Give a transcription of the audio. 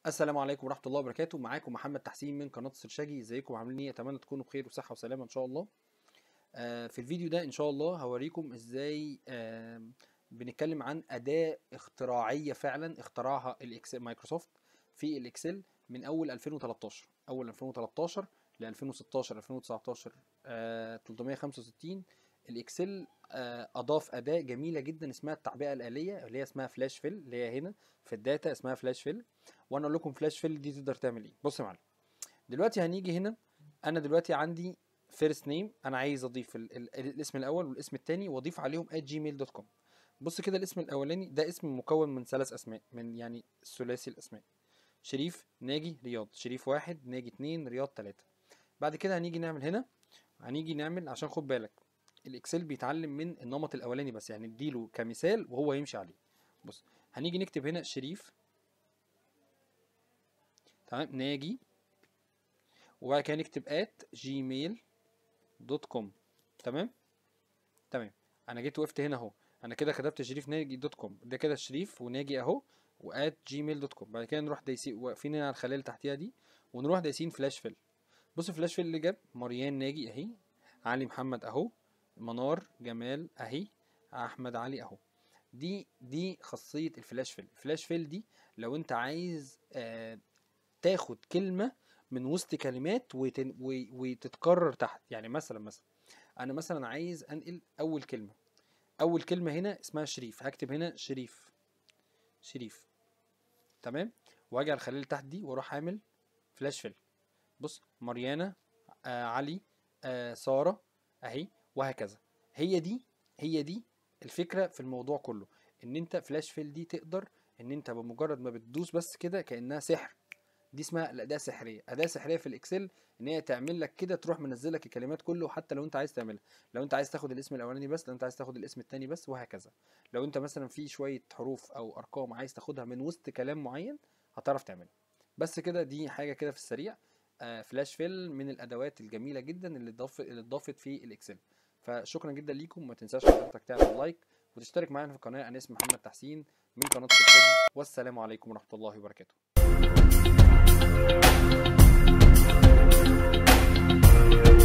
السلام عليكم ورحمة الله وبركاته معاكم محمد تحسين من قناة السرشاجي ازيكم عاملين ايه اتمنى تكونوا بخير وصحة وسلامة ان شاء الله آه في الفيديو ده ان شاء الله هوريكم ازاي آه بنتكلم عن أداة اختراعية فعلا اخترعها الاكسل مايكروسوفت في الاكسل من اول 2013 اول 2013 ل 2016 2019 آه 365 الاكسل آه، اضاف اداه جميله جدا اسمها التعبئه الاليه اللي هي اسمها فلاش فيل اللي هي هنا في الداتا اسمها فلاش فيل وانا اقول لكم فلاش فيل دي تقدر تعمل ايه بص يا معلم دلوقتي هنيجي هنا انا دلوقتي عندي فيرست نيم انا عايز اضيف ال ال الاسم الاول والاسم الثاني واضيف عليهم @gmail.com بص كده الاسم الاولاني ده اسم مكون من ثلاث اسماء من يعني ثلاثي الاسماء شريف ناجي رياض شريف واحد ناجي اتنين رياض تلاتة بعد كده هنيجي نعمل هنا هنيجي نعمل عشان خد بالك الاكسل بيتعلم من النمط الاولاني بس يعني اديله كمثال وهو يمشي عليه بص هنيجي نكتب هنا شريف تمام ناجي وبعد كده نكتب ات جيميل دوت كوم تمام تمام انا جيت وقفت هنا اهو انا كده كتبت شريف ناجي دوت كوم ده كده شريف وناجي اهو وات جيميل دوت كوم بعد كده نروح دايسين واقفين هنا على الخليه اللي تحتيها دي ونروح دايسين فلاش فيل بص فلاش فيل اللي جاب مريان ناجي اهي علي محمد اهو منار جمال اهي احمد علي اهو دي دي خاصيه الفلاش فيل الفلاش فيل دي لو انت عايز آه تاخد كلمه من وسط كلمات وتن و- وتتكرر تحت يعني مثلا مثلا انا مثلا عايز انقل اول كلمه اول كلمه هنا اسمها شريف هكتب هنا شريف شريف تمام واجي على الخليه اللي تحت دي واروح اعمل فلاش فيل بص مريانه آه علي آه ساره اهي وهكذا هي دي هي دي الفكره في الموضوع كله ان انت فلاش فيل دي تقدر ان انت بمجرد ما بتدوس بس كده كانها سحر دي اسمها الاداه السحريه اداه سحريه في الاكسل ان هي تعمل لك كده تروح منزل لك الكلمات كله حتى لو انت عايز تعملها لو انت عايز تاخد الاسم الاولاني بس لو انت عايز تاخد الاسم التاني بس وهكذا لو انت مثلا في شويه حروف او ارقام عايز تاخدها من وسط كلام معين هتعرف تعملها بس كده دي حاجه كده في السريع آه فلاش فيل من الادوات الجميله جدا اللي اتضافت اللي اتضافت في الاكسل فشكرا جدا ليكم ما تنساش حضرتك تعمل لايك وتشترك معانا في القناه انا اسمي محمد تحسين من قناه السرشاجي والسلام عليكم ورحمه الله وبركاته